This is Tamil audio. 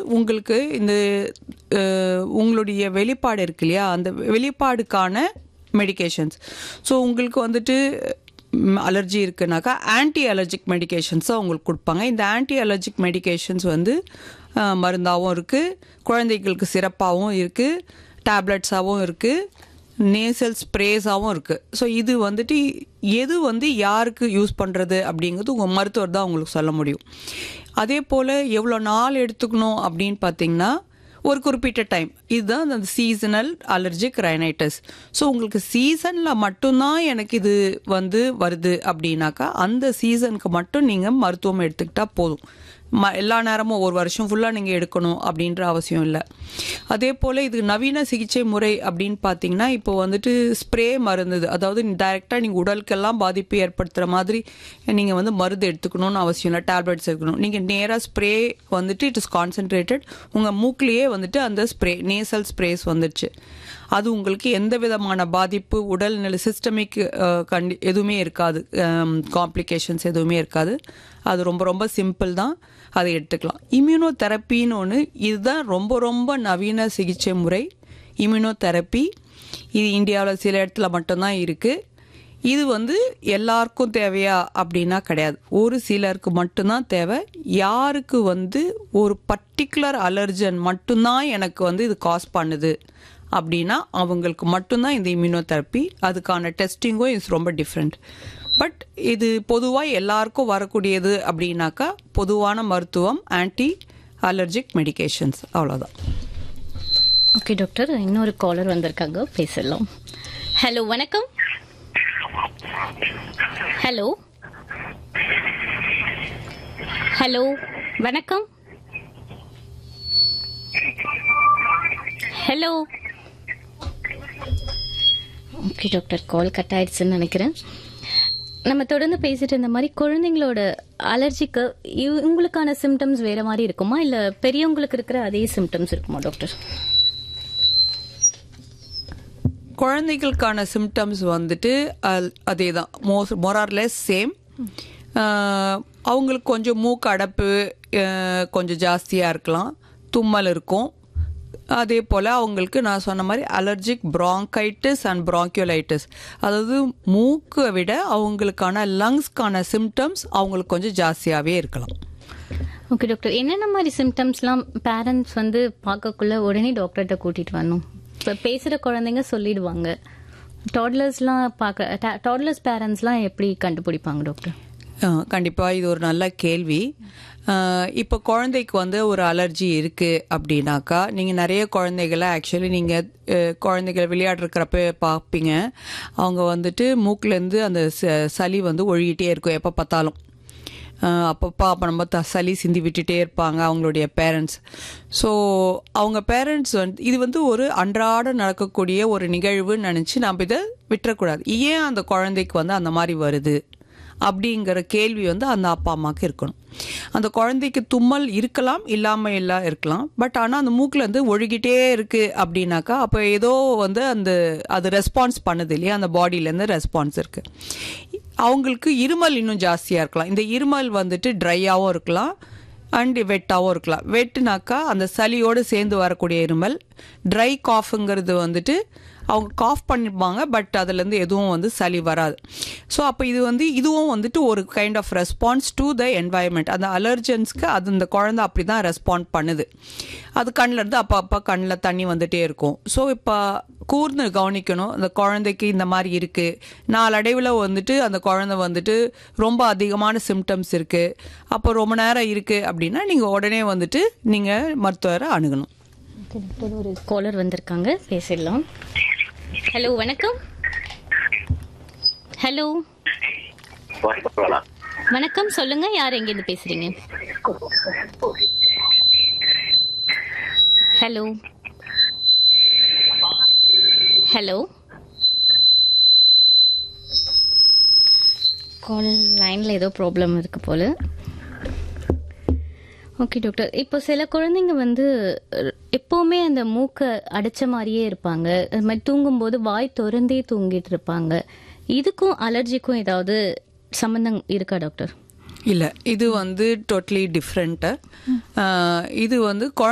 உங்களுக்கு இந்த அஹ், உங்களுடைய வெளிப்பாடு இருக்கு இல்லையா அந்த வெளிப்பாடுக்கான மெடிகேஷன்ஸ் ஸோ உங்களுக்கு வந்துட்டு அலர்ஜி இருக்குனாக்கா ஆன்டி அலர்ஜிக் மெடிகேஷன்ஸ் உங்களுக்கு கொடுப்பாங்க இந்த ஆன்டி அலர்ஜிக் மெடிகேஷன்ஸ் வந்து அஹ், மருந்தாகவும் இருக்குது குழந்தைகளுக்கு சிறப்பாகவும் இருக்குது டேப்லெட்ஸாகவும் இருக்குது நேசல் ஸ்ப்ரேஸாகவும் இருக்குது ஸோ இது வந்துட்டு எது வந்து யாருக்கு யூஸ் பண்ணுறது அப்படிங்கிறது உங்கள் மருத்துவர் தான் உங்களுக்கு சொல்ல முடியும் அதே போல் எவ்வளோ நாள் எடுத்துக்கணும் அப்படின்னு பார்த்தீங்கன்னா ஒரு குறிப்பிட்ட டைம் இதுதான் அந்த சீசனல் அலர்ஜிக் ரைனைட்டஸ் ஸோ உங்களுக்கு சீசனில் மட்டும்தான் எனக்கு இது வந்து வருது அப்படின்னாக்கா அந்த சீசனுக்கு மட்டும் நீங்கள் மருத்துவம் எடுத்துக்கிட்டால் போதும் ம எல்லா நேரமும் ஒரு வருஷம் ஃபுல்லாக நீங்கள் எடுக்கணும் அப்படின்ற அவசியம் இல்லை அதே போல் இது நவீன சிகிச்சை முறை அப்படின்னு பார்த்தீங்கன்னா இப்போ வந்துட்டு ஸ்ப்ரே மருந்து அதாவது டைரெக்டாக நீங்கள் உடலுக்கெல்லாம் பாதிப்பு ஏற்படுத்துகிற மாதிரி நீங்கள் வந்து மருந்து எடுத்துக்கணும்னு அவசியம் இல்லை டேப்லெட்ஸ் எடுக்கணும் நீங்கள் நேராக ஸ்ப்ரே வந்துட்டு இட் இஸ் கான்சென்ட்ரேட்டட் உங்கள் மூக்கிலேயே வந்துட்டு அந்த ஸ்ப்ரே நேசல் ஸ்ப்ரேஸ் வந்துடுச்சு அது உங்களுக்கு எந்த விதமான பாதிப்பு உடல்நிலை சிஸ்டமிக் கண்டி எதுவுமே இருக்காது காம்ப்ளிகேஷன்ஸ் எதுவுமே இருக்காது அது ரொம்ப ரொம்ப சிம்பிள் தான் அதை எடுத்துக்கலாம் இம்யூனோ தெரப்பின்னு ஒன்று இதுதான் ரொம்ப ரொம்ப நவீன சிகிச்சை முறை இம்யூனோ தெரப்பி இது இந்தியாவில் சில இடத்துல மட்டும்தான் இருக்குது இது வந்து எல்லாருக்கும் தேவையா அப்படின்னா கிடையாது ஒரு சிலருக்கு மட்டும்தான் தேவை யாருக்கு வந்து ஒரு பர்டிகுலர் அலர்ஜன் மட்டும்தான் எனக்கு வந்து இது காஸ் பண்ணுது அப்படின்னா அவங்களுக்கு மட்டும்தான் இந்த இம்யூனோதெரப்பி அதுக்கான டெஸ்டிங்கும் இஸ் ரொம்ப டிஃப்ரெண்ட் பட் இது பொதுவாக எல்லாருக்கும் வரக்கூடியது அப்படின்னாக்கா பொதுவான மருத்துவம் ஆன்டி அலர்ஜிக் மெடிகேஷன்ஸ் அவ்வளோதான் ஓகே டாக்டர் இன்னொரு காலர் வந்திருக்காங்க பேசலாம் ஹலோ வணக்கம் ஹலோ ஹலோ வணக்கம் hello okay doctor call cut ஆயிடுச்சுன்னு நினைக்கிறேன் நம்ம தொடர்ந்து பேசிட்டு இருந்த மாதிரி குழந்தைங்களோட அலர்ஜிக்கு இவங்களுக்கான சிம்டம்ஸ் வேற மாதிரி இருக்குமா இல்ல பெரியவங்களுக்கு இருக்கிற அதே சிம்டம்ஸ் இருக்குமா டாக்டர் குழந்தைகளுக்கான சிம்டம்ஸ் வந்துட்டு அதே தான் மோஸ் மொரார்லெஸ் சேம் அவங்களுக்கு கொஞ்சம் மூக்கு அடைப்பு அஹ், கொஞ்சம் ஜாஸ்தியாக இருக்கலாம் தும்மல் இருக்கும் அதே போல் அவங்களுக்கு நான் சொன்ன மாதிரி அலர்ஜிக் bronchitis அண்ட் bronchiolitis அதாவது மூக்கை விட அவங்களுக்கான லங்ஸ்க்கான சிம்டம்ஸ் அவங்களுக்கு கொஞ்சம் ஜாஸ்தியாகவே இருக்கலாம் ஓகே டாக்டர் என்னென்ன மாதிரி சிம்டம்ஸ்லாம் பேரண்ட்ஸ் வந்து பார்க்கக்குள்ள உடனே டாக்டர்கிட்ட கூட்டிட்டு வரணும் இப்போ பேசுகிற குழந்தைங்க சொல்லிடுவாங்க டாட்லர்ஸ்லாம் பார்க்க டாட்லர்ஸ் பேரண்ட்ஸ்லாம் எப்படி கண்டுபிடிப்பாங்க டாக்டர் கண்டிப்பாக இது ஒரு நல்ல கேள்வி அஹ், இப்போ குழந்தைக்கு வந்து ஒரு அலர்ஜி இருக்குது அப்படின்னாக்கா நீங்கள் நிறைய குழந்தைகளை ஆக்சுவலி நீங்கள் குழந்தைகள் விளையாடுறக்கிறப்ப பார்ப்பீங்க அவங்க வந்துட்டு மூக்குலேருந்து அந்த ச- சளி வந்து ஒழுகிட்டே இருக்கும் எப்போ பார்த்தாலும் அஹ், அப்பப்போ அப்போ நம்ம த சளி சிந்தி விட்டுட்டே இருப்பாங்க அவங்களுடைய பேரண்ட்ஸ் ஸோ அவங்க பேரண்ட்ஸ் வந்து இது வந்து ஒரு அன்றாட நடக்கக்கூடிய ஒரு நிகழ்வுன்னு நினச்சி நம்ம இதை விட்டுறக்கூடாது ஏன் அந்த குழந்தைக்கு வந்து அந்த மாதிரி வருது அப்படிங்கிற கேள்வி வந்து அந்த அப்பா அம்மாவுக்கு இருக்கணும் அந்த குழந்தைக்கு தும்மல் இருக்கலாம் இல்லாமல் இல்லா இருக்கலாம் பட் ஆனால் அந்த மூக்கில் வந்து ஒழுகிட்டே இருக்குது அப்படின்னாக்கா அப்போ ஏதோ வந்து அந்த அது ரெஸ்பான்ஸ் பண்ணுது இல்லையா அந்த பாடியிலேருந்து ரெஸ்பான்ஸ் இருக்குது அவங்களுக்கு இருமல் இன்னும் ஜாஸ்தியாக இருக்கலாம் இந்த இருமல் வந்துட்டு ட்ரையாகவும் இருக்கலாம் அண்ட் வெட்டாகவும் இருக்கலாம் வெட்டுனாக்கா அந்த சளியோடு சேர்ந்து வரக்கூடிய இருமல் ட்ரை காஃபுங்கிறது வந்துட்டு அவங்க காஃப் பண்ணிப்பாங்க பட் அதுலேருந்து எதுவும் வந்து சளி வராது ஸோ அப்போ இது வந்து இதுவும் வந்துட்டு ஒரு kind of response to the environment அந்த அலர்ஜன்ஸ்க்கு அது இந்த குழந்தை அப்படி தான் ரெஸ்பாண்ட் பண்ணுது அது கண்ணில் இருந்து அப்போ அப்போ கண்ணில் தண்ணி வந்துட்டே இருக்கும் ஸோ இப்போ கூர்ந்து கவனிக்கணும் அந்த குழந்தைக்கு இந்த மாதிரி இருக்குது நாளடைவில் வந்துட்டு அந்த குழந்தை வந்துட்டு ரொம்ப அதிகமான சிம்டம்ஸ் இருக்குது அப்போ ரொம்ப நேரம் இருக்குது அப்படின்னா நீங்கள் உடனே வந்துட்டு நீங்கள் மருத்துவரை அணுகணும் ஓகே டாக்டர் ஒரு காலர் வந்திருக்காங்க பேசிடலாம் ஹலோ வணக்கம் ஹலோ வணக்கம் வணக்கம் சொல்லுங்க யார் எங்கேருந்து பேசுறீங்க ஹலோ ஹலோ கால் லைனில் ஏதோ ப்ராப்ளம் இருக்கு போல ஓகே டாக்டர் இப்போ சில குழந்தைங்க வந்து அஹ், எப்பவுமே அந்த மூக்கை அடைச்ச மாதிரியே இருப்பாங்க அது மாதிரி தூங்கும்போது வாய் திறந்தே தூங்கிட்டு இருப்பாங்க இதுக்கும் அலர்ஜிக்கும் ஏதாவது சம்பந்தம் இருக்கா டாக்டர் இல்லை இது வந்து டோட்டலி டிஃப்ரெண்ட்டு இது வந்து குழ